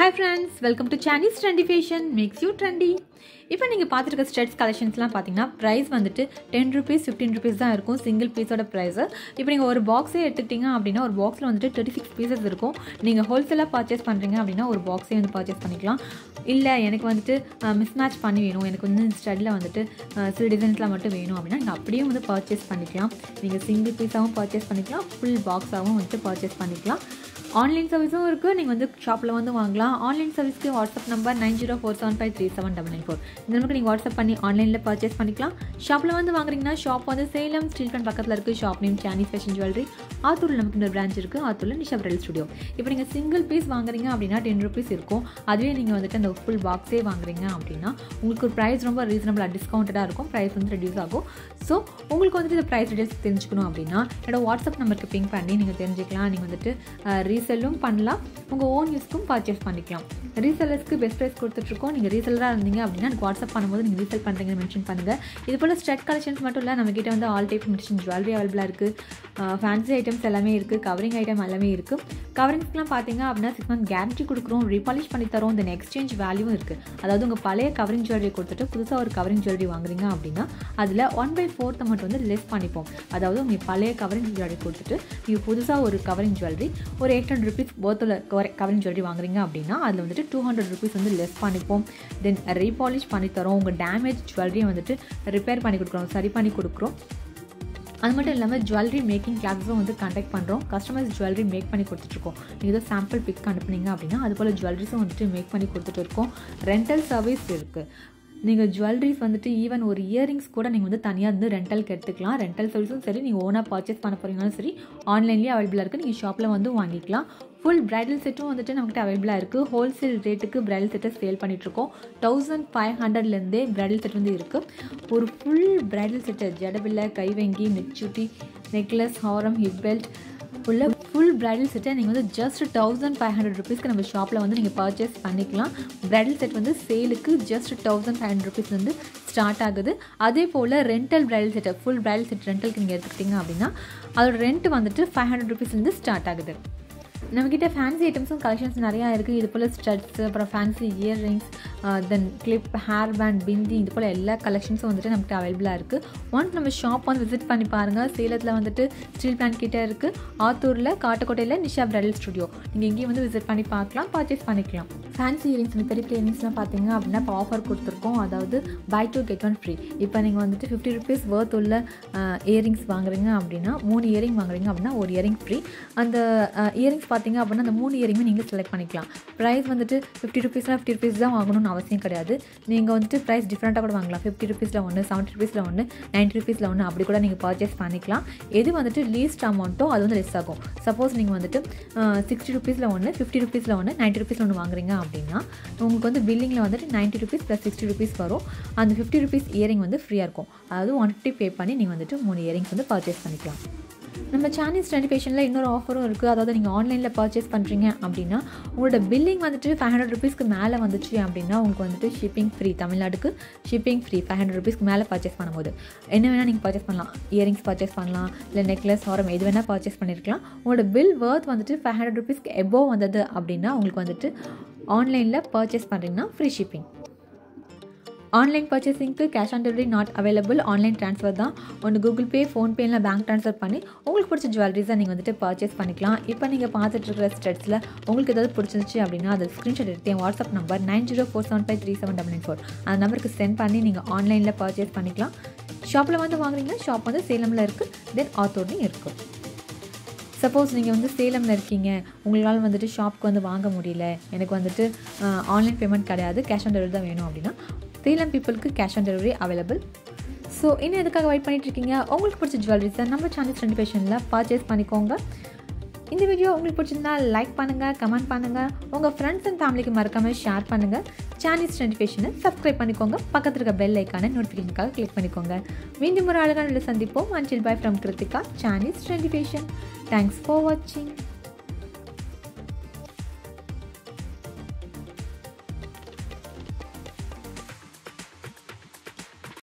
hi friends welcome to Chanees trendy fashion makes you trendy இப்போ நீங்கள் பார்த்துருக்க ஸ்ட்ரெட்ஸ் கலெக்ஷன்ஸ்லாம் பார்த்தீங்கன்னா ப்ரைஸ் வந்துட்டு டென் ருபீஸ் ஃபிஃப்டீன் ருபீஸ் தான் இருக்கும் சிங்கிள் பீஸோட ப்ரைஸு இப்போ நீங்கள் ஒரு பாக்ஸே எடுத்துக்கிட்டீங்க அப்படின்னா ஒரு பாக்ஸில் வந்துட்டு தேர்ட்டி சிக்ஸ் பீசஸ் இருக்கும் நீங்கள் ஹோல்சேலாக பர்ச்சேஸ் பண்ணுறீங்க அப்படின்னா ஒரு பாக்ஸே வந்து பர்ச்சேஸ் பண்ணிக்கலாம் இல்லை எனக்கு வந்துட்டு மிஸ் மேட்ச் பண்ணி வேணும் எனக்கு வந்து இந்த ஸ்டடியில் வந்துட்டு அஹ், சில டிசைன்ஸ்லாம் மட்டும் வேணும் அப்படின்னா நீங்கள் அப்படியே வந்து பர்ச்சேஸ் பண்ணிக்கலாம் நீங்கள் சிங்கிள் பீஸாகவும் பர்ச்சேஸ் பண்ணிக்கலாம் ஃபுல் பாக்ஸாகவும் வந்துட்டு பர்ச்சேஸ் பண்ணிக்கலாம் ஆன்லைன் சர்வீஸும் இருக்குது நீங்கள் வந்து ஷாப்பில் வந்து வாங்கலாம் ஆன்லைன் சர்வீஸ்க்கு WhatsApp number nine zero four seven five three seven double nine four இந்த நம்பருக்கு நீங்கள் வாட்ஸ்அப் பண்ணி ஆன்லைனில் பர்ச்சேஸ் பண்ணிக்கலாம் ஷாப்பில் வந்து வாங்குறீங்கன்னா ஷாப் வந்து சேலம் ஸ்டீல் ஃபண்ட் பக்கத்தில் இருக்குது shop name Chanees fashion jewellery ஆத்தூரில் நமக்கு இந்த பிரான்ச் இருக்குது ஆத்தூரில் நிஷா பிரைல் ஸ்டுடியோ இப்போ நீங்கள் சிங்கிள் பீஸ் வாங்குறீங்க அப்படின்னா டென் ருபீஸ் இருக்கும் அதுவே நீங்கள் வந்துட்டு அந்த ஃபுல் பாக்ஸே வாங்குறீங்க அப்படின்னா உங்களுக்கு ப்ரைஸ் ரொம்ப ரீசனபிளாக டிஸ்கவுண்டடாக இருக்கும் ப்ரைஸ் வந்து ரெடியூஸ் ஆகும் ஸோ உங்களுக்கு வந்துட்டு இந்த ப்ரைஸ் டீடைல்ஸ் தெரிஞ்சுக்கணும் அப்படின்னா என்னோட வாட்ஸ்அப் நம்பருக்கு பிங்க் பண்ணி நீங்கள் தெரிஞ்சுக்கலாம் நீங்கள் வந்துட்டு ரீசெல்லும் பண்ணலாம் உங்கள் ஓன் யூஸ்க்கும் பர்ச்சேஸ் பண்ணிக்கலாம் ரீசெல்லர்ஸ்க்கு பெஸ்ட் ப்ரைஸ் கொடுத்துட்ருக்கோம் நீங்கள் ரீசெல்லராக இருந்தீங்க அப்படின்னா எனக்கு வாட்ஸ்அப் பண்ணும்போது நீங்கள் ரீசெல் பண்ணுறீங்கன்னு மென்ஷன் பண்ணுங்கள் இது போல் ஸ்ட்ரெட் கலெக்ஷன்ஸ் மட்டும் இல்லை நம்மக்கிட்ட வந்து ஆல் டைப் மிஷின் ஜுவல்லரி அவைலபிளாக இருக்குது ஃபேன்சி ஐட்டம்ஸ் எல்லாமே இருக்குது கவரிங் ஐட்டம் எல்லாமே இருக்குது கவரிங்ஸ்லாம் பார்த்தீங்க அப்படின்னா சிக்ஸ் மந்த் கேரண்டி கொடுக்குறோம் ரீபாலிஷ் பண்ணி தரோம் இந்த எக்ஸ்சேஞ்ச் வேல்யூவும் இருக்குது அதாவது உங்கள் பழைய கவரிங் ஜுவல்லரி கொடுத்துட்டு புதுசாக ஒரு கவரிங் ஜுவல்லரி வாங்குறீங்க அப்படின்னா அதில் ஒன் பை ஃபோர்த் அமௌண்ட் வந்து லெஸ் பண்ணிப்போம் அதாவது உங்கள் பழைய கவரிங் ஜுவல்லரி கொடுத்துட்டு நீங்கள் புதுசாக ஒரு கவரிங் ஜுவல்லரி ஒரு எயிட் ஹண்ட்ரட் ருபீஸ் போத்தில் கவரிங் ஜுவல்லரி வாங்குறீங்க அப்படின்னா அதில் வந்துட்டு டூ ஹண்ட்ரட் ருபீஸ் வந்து லெஸ் பண்ணிப்போம் தென் ரீபாலிஷ் பண்ணி தரோம் உங்கள் டேமேஜ் ஜுவல்லரியை வந்துட்டு ரிப்பேர் பண்ணி கொடுக்குறோம் சரி பண்ணி கொடுக்குறோம் அது மட்டும் இல்லாமல் ஜுவல்லரி மேக்கிங் கிளாஸஸும் வந்து கண்டக்ட் பண்ணுறோம் கஸ்டமைஸ் ஜுவல்லரி மேக் பண்ணி கொடுத்துட்ருக்கோம் நீங்கள் ஏதோ சாம்பிள் பிக் அனுப்புனீங்க அப்படின்னா அது போல் ஜுவல்லரிஸும் வந்துட்டு மேக் பண்ணி கொடுத்துட்டு இருக்கோம் ரெண்டல் சர்வீஸ் இருக்குது நீங்கள் ஜுவல்லரிஸ் வந்துட்டு ஈவன் ஒரு இயரிங்ஸ் கூட நீங்கள் வந்து தனியாக வந்து ரெண்டலுக்கு எடுத்துக்கலாம் ரெண்டல் சர்வீஸும் சரி நீங்கள் ஓனாக பர்ச்சேஸ் பண்ண போகிறீங்களும் சரி ஆன்லைன்லேயே அவைலபிளாக இருக்குது நீங்கள் ஷாப்பில் வந்து வாங்கிக்கலாம் ஃபுல் பிரைடல் செட்டும் வந்துட்டு நம்மகிட்ட அவைலபிளாக இருக்குது ஹோல்சேல் ரேட்டுக்கு பிரைடல் செட்டை சேல் பண்ணிகிட்ருக்கோம் தௌசண்ட் ஃபைவ் ஹண்ட்ரட்லேருந்தே பிரைடல் செட் வந்து இருக்குது ஒரு ஃபுல் பிரைடல் செட்டு ஜடபில்லை கைவங்கி நெச்சுட்டி நெக்லஸ் ஹாரம் ஹிப் பெல்ட் உள்ள ஃபுல் பிரைடல் செட்டை நீங்கள் வந்து ஜஸ்ட் தௌசண்ட் ஃபைவ் ஹண்ட்ரட் ருபீஸ்க்கு நம்ம ஷாப்பில் வந்து நீங்கள் பர்ச்சேஸ் பண்ணிக்கலாம் பிரைடல் செட் வந்து சேலுக்கு just thousand five hundred rupees வந்து ஸ்டார்ட் ஆகுது அதே போல் ரெண்டல் பிரைடல் செட்டை ஃபுல் பிரைடல் செட் ரெண்டலுக்கு நீங்கள் எடுத்துக்கிட்டீங்க அப்படின்னா அதோட ரெண்ட் வந்துட்டு ஃபைவ் ஹண்ட்ரட் ருபீஸ்லேருந்து ஸ்டார்ட் ஆகுது நம்மக்கிட்ட ஃபேன்சி ஐட்டம்ஸும் கலெக்ஷன்ஸ் நிறையா இருக்குது இது போல் ஸ்டட்ஸ் அப்புறம் fancy earrings then clip hair band bindi இது போல் எல்லா கலெக்ஷன்ஸும் வந்துட்டு நமக்கு அவைலபிளாக இருக்குது ஒன்ஸ் நம்ம ஷாப் வந்து விசிட் பண்ணி பாருங்கள் சேலத்தில் வந்துட்டு ஸ்டீல் பிளான் கிட்டே இருக்குது ஆத்தூரில் காட்டுக்கோட்டையில் நிஷா பிரைடல் ஸ்டுடியோ நீங்கள் இங்கேயும் வந்து விசிட் பண்ணி பார்க்கலாம் பர்ச்சேஸ் பண்ணிக்கலாம் ஃபேன்சி இயரிங்ஸ் பெரிய பெரிய இயரிங்ஸ்லாம் பார்த்தீங்க அப்படின்னா இப்போ ஆஃபர் கொடுத்துருக்கோம் அதாவது buy two get one free இப்போ நீங்கள் வந்துட்டு ஃபிஃப்டி ருபீஸ் ஒர்த் உள்ள இயரிங்ஸ் வாங்குறீங்க அப்படின்னா மூணு இயரிங் வாங்குறீங்க அப்படின்னா ஒரு இயரிங் ஃப்ரீ அந்த இயரிங்ஸ் பார்த்தீங்க அப்படின்னா அந்த மூணு இயரிங்குமே நீங்கள் செலக்ட் பண்ணிக்கலாம் ப்ரைஸ் வந்துட்டு ஃபிஃப்டி ருபீஸ்லாம் ஃபிஃப்டி ருபீஸ் தான் வாங்கணும்னு அவசியம் கிடையாது நீங்கள் வந்துட்டு ப்ரைஸ் டிஃப்ரெண்ட்டாக கூட வாங்கலாம் ஃபிஃப்டி ருபீஸில் ஒன்று செவன்ட்டி ருபீஸில் ஒன்று நைன்ட்டி ருபீஸில் ஒன்று அப்படி கூட நீங்கள் பர்ச்சேஸ் பண்ணிக்கலாம் எது வந்துட்டு லீஸ்ட் அமௌண்ட்டோ அது வந்து லெஸ் ஆகும் சப்போஸ் நீங்கள் வந்துட்டு சிக்ஸ்டி ருபீஸில் ஒன்று ஃபிஃப்டி ருபீஸில் ஒன்று நைன்ட்டி ருபீஸில் ஒன்று வாங்குறீங்க அப்படின்னா உங்களுக்கு வந்து பில்லிங்கில் வந்துட்டு ninety rupees plus sixty rupees வரும் அந்த ஃபிஃப்டி ருபீஸ் இயரிங் வந்து ஃப்ரீயாக இருக்கும் அதாவது ஒன் ஃபிஃப்டி பே பண்ணி நீங்கள் வந்துட்டு மூணு இயரிங்ஸ் வந்து பர்ச்சேஸ் பண்ணிக்கலாம் நம்ம சானீஸ் ரெண்டிஃபேஷனில் இன்னொரு ஆஃபரும் இருக்குது அதாவது நீங்கள் ஆன்லைனில் பர்ச்சேஸ் பண்ணுறீங்க அப்படின்னா உங்களோட பில்லிங் வந்துட்டு ஃபைவ் ஹண்ட்ரட் ருபீஸ்க்கு மேலே வந்துச்சு அப்படின்னா உங்களுக்கு வந்துட்டு ஷிப்பிங் ஃப்ரீ தமிழ்நாடுக்கு ஷிப்பிங் ஃப்ரீ ஃபைவ் ஹண்ட்ரட் ருபீஸ்க்கு மேலே பர்ச்சேஸ் பண்ணும்போது என்ன வேணால் நீங்கள் பர்ச்சேஸ் பண்ணலாம் இயரிங்ஸ் பர்ச்சேஸ் பண்ணலாம் இல்லை நெக்லஸ் ஆரம் எது வேணால் பர்ச்சேஸ் பண்ணியிருக்கலாம் உங்களோட பில் ஒர்த் வந்துட்டு ஃபைவ் ஹண்ட்ரட் ருபீஸ்க்கு எபோவ் வந்தது அப்படின்னா உங்களுக்கு வந்துட்டு ஆன்லைனில் பர்ச்சேஸ் பண்ணுறீங்கன்னா ஃப்ரீ ஷிப்பிங் ஆன்லைன் பர்ச்சேசிங்க்கு cash on delivery not available online transfer தான் ஒன்று கூகுள் பே ஃபோன்பே இல்லை பேங்க் ட்ரான்ஸ்ஃபர் பண்ணி உங்களுக்கு பிடிச்ச ஜுவல்லரிஸை நீங்கள் வந்துட்டு பர்ச்சேஸ் பண்ணிக்கலாம் இப்போ நீங்கள் பார்த்துட்டு இருக்கிற ஸ்டெட்ஸில் உங்களுக்கு ஏதாவது பிடிச்சிருந்துச்சு அப்படின்னா அது ஸ்க்ரீன்ஷாட் எடுத்து என் WhatsApp number nine zero four seven five three seven double nine four அந்த நம்பருக்கு சென்ட் பண்ணி நீங்கள் ஆன்லைனில் பர்ச்சேஸ் பண்ணிக்கலாம் ஷாப்பில் வந்து வாங்குறீங்கன்னா ஷாப் வந்து சேலமில் இருக்குது தென் ஆத்தூர்லையும் இருக்குது சப்போஸ் நீங்கள் வந்து சேலமில் இருக்கீங்க உங்களால் வந்துட்டு ஷாப்க்கு வந்து வாங்க முடியல எனக்கு வந்துட்டு ஆன்லைன் பேமெண்ட் கிடையாது கேஷ் ஆன் டெலிவரி தான் வேணும் அப்படின்னா சேலம் பீப்புளுக்கு cash on delivery available so இன்னும் எதுக்காக வெயிட் பண்ணிட்டு இருக்கீங்க உங்களுக்கு பிடிச்ச ஜுவல்லரிஸை நம்ம சேனல்ஸ் ரெண்டு பேஷனில் பர்ச்சேஸ் பண்ணிக்கோங்க இந்த வீடியோ உங்களுக்கு பிடிச்சிருந்தா லைக் பண்ணுங்கள் கமெண்ட் பண்ணுங்கள் உங்கள் ஃப்ரெண்ட்ஸ் அண்ட் ஃபேமிலிக்கு மறக்காமல் ஷேர் பண்ணுங்கள் சானீஸ் ரெண்டிஃபிகேஷனை சப்ஸ்கிரைப் பண்ணிக்கோங்க பக்கத்தில் இருக்க பெல் ஐக்கான நோட்டிஃபிகேஷனுக்காக கிளிக் பண்ணிக்கோங்க மீண்டும் ஒரு அழகான சந்திப்போம் until bye from Kiruthika Chanees ரெண்டிஃபிகேஷன் தேங்க்ஸ் ஃபார் வாட்சிங்